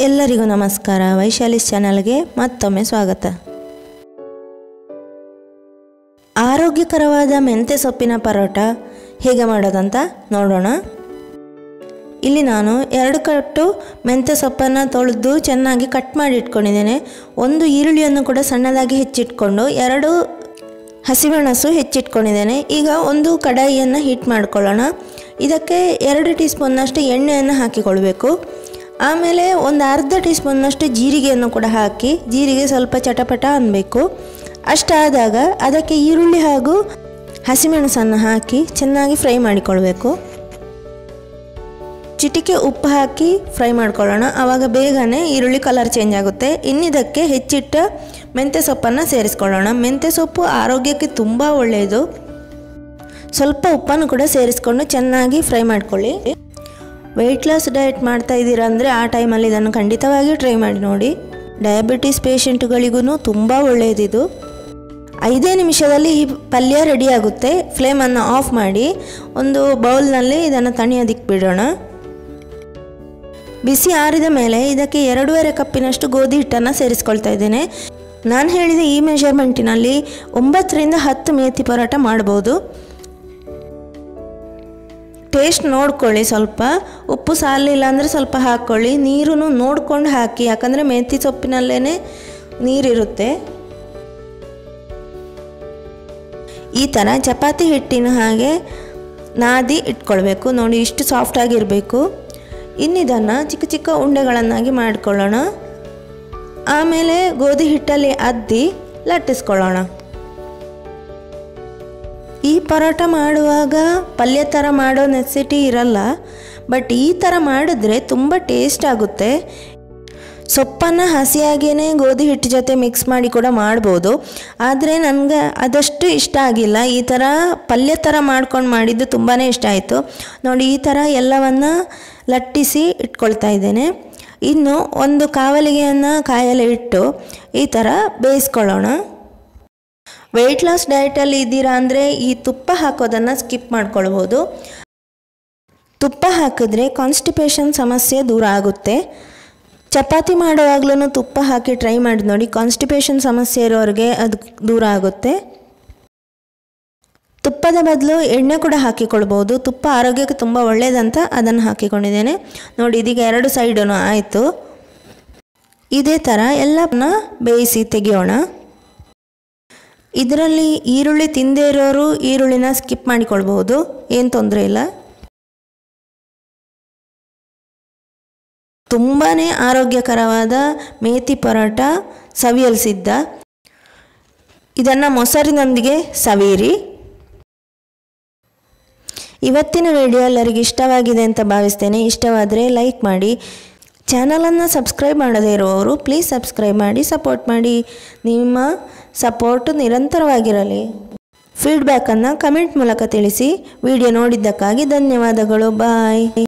ಎಲ್ಲರಿಗೂ ನಮಸ್ಕಾರ ವೈಶಾಲಿಸ್ ಚಾನಲ್ಗೆ ಮತ್ತೊಮ್ಮೆ ಸ್ವಾಗತ ಆರೋಗ್ಯಕರವಾದ ಮೆಂತ್ಯ ಸೊಪ್ಪಿನ ಪರೋಟ ಹೇಗೆ ಮಾಡೋದಂತ ನೋಡೋಣ ಇಲ್ಲಿ ನಾನು ಎರಡು ಕಟ್ಟು ಮೆಂತ್ಯ ಸೊಪ್ಪನ್ನು ತೊಳೆದು ಚೆನ್ನಾಗಿ ಕಟ್ ಮಾಡಿ ಇಟ್ಕೊಂಡಿದ್ದೇನೆ ಒಂದು ಈರುಳ್ಳಿಯನ್ನು ಕೂಡ ಸಣ್ಣದಾಗಿ ಹೆಚ್ಚಿಟ್ಕೊಂಡು ಎರಡು ಹಸಿಮೆಣಸು ಹೆಚ್ಚಿಟ್ಕೊಂಡಿದ್ದೇನೆ ಈಗ ಒಂದು ಕಡಾಯಿಯನ್ನು ಹೀಟ್ ಮಾಡ್ಕೊಳ್ಳೋಣ ಇದಕ್ಕೆ ಎರಡು ಟೀ ಸ್ಪೂನ್ನಷ್ಟು ಎಣ್ಣೆಯನ್ನು ಹಾಕಿಕೊಳ್ಬೇಕು ಆಮೇಲೆ ಒಂದು ಅರ್ಧ ಟೀ ಸ್ಪೂನ್ನಷ್ಟು ಜೀರಿಗೆಯನ್ನು ಕೂಡ ಹಾಕಿ ಜೀರಿಗೆ ಸ್ವಲ್ಪ ಚಟಪಟ ಅನ್ನಬೇಕು ಅಷ್ಟಾದಾಗ ಅದಕ್ಕೆ ಈರುಳ್ಳಿ ಹಾಗೂ ಹಸಿಮೆಣಸನ್ನು ಹಾಕಿ ಚೆನ್ನಾಗಿ ಫ್ರೈ ಮಾಡಿಕೊಳ್ಬೇಕು ಚಿಟಿಕೆ ಉಪ್ಪು ಹಾಕಿ ಫ್ರೈ ಮಾಡ್ಕೊಳ್ಳೋಣ ಆವಾಗ ಬೇಗನೆ ಈರುಳ್ಳಿ ಕಲರ್ ಚೇಂಜ್ ಆಗುತ್ತೆ ಇನ್ನಿದಕ್ಕೆ ಹೆಚ್ಚಿಟ್ಟ ಮೆಂತ್ಯ ಸೊಪ್ಪನ್ನು ಸೇರಿಸ್ಕೊಳ್ಳೋಣ ಮೆಂತ್ಯ ಸೊಪ್ಪು ಆರೋಗ್ಯಕ್ಕೆ ತುಂಬ ಒಳ್ಳೆಯದು ಸ್ವಲ್ಪ ಉಪ್ಪನ್ನು ಕೂಡ ಸೇರಿಸ್ಕೊಂಡು ಚೆನ್ನಾಗಿ ಫ್ರೈ ಮಾಡ್ಕೊಳ್ಳಿ ವೆಯ್ಟ್ ಲಾಸ್ ಡಯಟ್ ಮಾಡ್ತಾ ಇದ್ದೀರಾ ಅಂದರೆ ಆ ಟೈಮಲ್ಲಿ ಇದನ್ನು ಖಂಡಿತವಾಗಿ ಟ್ರೈ ಮಾಡಿ ನೋಡಿ ಡಯಾಬಿಟಿಸ್ ಪೇಷಂಟ್ಗಳಿಗೂ ತುಂಬ ಒಳ್ಳೆಯದಿದು ಐದೇ ನಿಮಿಷದಲ್ಲಿ ಈ ಪಲ್ಯ ರೆಡಿ ಆಗುತ್ತೆ ಫ್ಲೇಮನ್ನು ಆಫ್ ಮಾಡಿ ಒಂದು ಬೌಲ್ನಲ್ಲಿ ಇದನ್ನು ತಣಿಯೋದಕ್ಕೆ ಬಿಡೋಣ ಬಿಸಿ ಆರಿದ ಮೇಲೆ ಇದಕ್ಕೆ ಎರಡೂವರೆ ಕಪ್ಪಿನಷ್ಟು ಗೋಧಿ ಹಿಟ್ಟನ್ನು ಸೇರಿಸ್ಕೊಳ್ತಾ ಇದ್ದೇನೆ ನಾನು ಹೇಳಿದ ಈ ಮೆಷರ್ಮೆಂಟಿನಲ್ಲಿ ಒಂಬತ್ತರಿಂದ ಹತ್ತು ಮೇಥಿ ಪರೋಟ ಮಾಡ್ಬೋದು ಟೇಸ್ಟ್ ನೋಡ್ಕೊಳ್ಳಿ ಸ್ವಲ್ಪ ಉಪ್ಪು ಸಾಲಿಲ್ಲ ಅಂದರೆ ಸ್ವಲ್ಪ ಹಾಕ್ಕೊಳ್ಳಿ ನೀರು ನೋಡ್ಕೊಂಡು ಹಾಕಿ ಯಾಕಂದರೆ ಮೆಂತಿ ಸೊಪ್ಪಿನಲ್ಲೇ ನೀರಿರುತ್ತೆ ಈ ಥರ ಚಪಾತಿ ಹಿಟ್ಟಿನ ಹಾಗೆ ನಾದಿ ಇಟ್ಕೊಳ್ಬೇಕು ನೋಡಿ ಇಷ್ಟು ಸಾಫ್ಟಾಗಿರಬೇಕು ಇನ್ನಿದನ್ನು ಚಿಕ್ಕ ಚಿಕ್ಕ ಉಂಡೆಗಳನ್ನಾಗಿ ಮಾಡಿಕೊಳ್ಳೋಣ ಆಮೇಲೆ ಗೋಧಿ ಹಿಟ್ಟಲ್ಲಿ ಅದ್ದಿ ಲಟ್ಟಿಸ್ಕೊಳ್ಳೋಣ ಈ ಪರೋಟ ಮಾಡುವಾಗ ಪಲ್ಯ ಥರ ಮಾಡೋ ನೆಸಿಟಿ ಇರಲ್ಲ ಬಟ್ ಈ ಥರ ಮಾಡಿದ್ರೆ ತುಂಬ ಟೇಸ್ಟ್ ಆಗುತ್ತೆ ಸೊಪ್ಪನ್ನು ಹಸಿಯಾಗೇ ಗೋಧಿ ಹಿಟ್ಟು ಜೊತೆ ಮಿಕ್ಸ್ ಮಾಡಿ ಕೂಡ ಮಾಡ್ಬೋದು ಆದರೆ ನನಗೆ ಅದಷ್ಟು ಇಷ್ಟ ಆಗಿಲ್ಲ ಈ ಥರ ಪಲ್ಯ ಥರ ಮಾಡ್ಕೊಂಡು ಮಾಡಿದ್ದು ತುಂಬಾ ಇಷ್ಟ ಆಯಿತು ನೋಡಿ ಈ ಥರ ಎಲ್ಲವನ್ನು ಲಟ್ಟಿಸಿ ಇಟ್ಕೊಳ್ತಾ ಇದ್ದೇನೆ ಇನ್ನು ಒಂದು ಕಾವಲಿಗೆಯನ್ನು ಕಾಯಲು ಇಟ್ಟು ಈ ಥರ ಬೇಯಿಸ್ಕೊಳ್ಳೋಣ ವೆಯ್ಟ್ ಲಾಸ್ ಡಯಟಲ್ಲಿ ಇದ್ದೀರಾ ಅಂದರೆ ಈ ತುಪ್ಪ ಹಾಕೋದನ್ನು ಸ್ಕಿಪ್ ಮಾಡ್ಕೊಳ್ಬೋದು ತುಪ್ಪ ಹಾಕಿದ್ರೆ ಕಾನ್ಸ್ಟಿಪೇಷನ್ ಸಮಸ್ಯೆ ದೂರ ಆಗುತ್ತೆ ಚಪಾತಿ ಮಾಡುವಾಗಲೂ ತುಪ್ಪ ಹಾಕಿ ಟ್ರೈ ಮಾಡಿ ನೋಡಿ ಕಾನ್ಸ್ಟಿಪೇಷನ್ ಸಮಸ್ಯೆ ಇರೋರಿಗೆ ಅದು ದೂರ ಆಗುತ್ತೆ ತುಪ್ಪದ ಬದಲು ಎಣ್ಣೆ ಕೂಡ ಹಾಕಿಕೊಳ್ಬೋದು ತುಪ್ಪ ಆರೋಗ್ಯಕ್ಕೆ ತುಂಬ ಒಳ್ಳೆಯದಂತ ಅದನ್ನು ಹಾಕಿಕೊಂಡಿದ್ದೇನೆ ನೋಡಿ ಇದೀಗ ಎರಡು ಸೈಡೂ ಆಯಿತು ಇದೇ ಥರ ಎಲ್ಲನ ಬೇಯಿಸಿ ತೆಗೆಯೋಣ ಇದರಲ್ಲಿ ಈರುಳ್ಳಿ ತಿಂದೇ ಇರೋರು ಈರುಳ್ಳಿನ ಸ್ಕಿಪ್ ಮಾಡಿಕೊಳ್ಬಹುದು ಏನು ತೊಂದರೆ ಇಲ್ಲ ತುಂಬಾ ಆರೋಗ್ಯಕರವಾದ ಮೇಥಿ ಪರೋಟ ಸವಿಯಲು ಸಿದ್ಧ ಇದನ್ನು ಮೊಸರಿನೊಂದಿಗೆ ಸವಿಯಿರಿ ಇವತ್ತಿನ ವಿಡಿಯೋ ಎಲ್ಲರಿಗೆ ಇಷ್ಟವಾಗಿದೆ ಅಂತ ಭಾವಿಸ್ತೇನೆ ಇಷ್ಟವಾದರೆ ಲೈಕ್ ಮಾಡಿ ಚಾನಲನ್ನು ಸಬ್ಸ್ಕ್ರೈಬ್ ಮಾಡದೇ ಇರುವವರು ಪ್ಲೀಸ್ ಸಬ್ಸ್ಕ್ರೈಬ್ ಮಾಡಿ ಸಪೋರ್ಟ್ ಮಾಡಿ ನಿಮ್ಮ ಸಪೋರ್ಟ್ ನಿರಂತರವಾಗಿರಲಿ ಫೀಡ್ಬ್ಯಾಕನ್ನು ಕಮೆಂಟ್ ಮೂಲಕ ತಿಳಿಸಿ ವಿಡಿಯೋ ನೋಡಿದ್ದಕ್ಕಾಗಿ ಧನ್ಯವಾದಗಳು ಬಾಯ್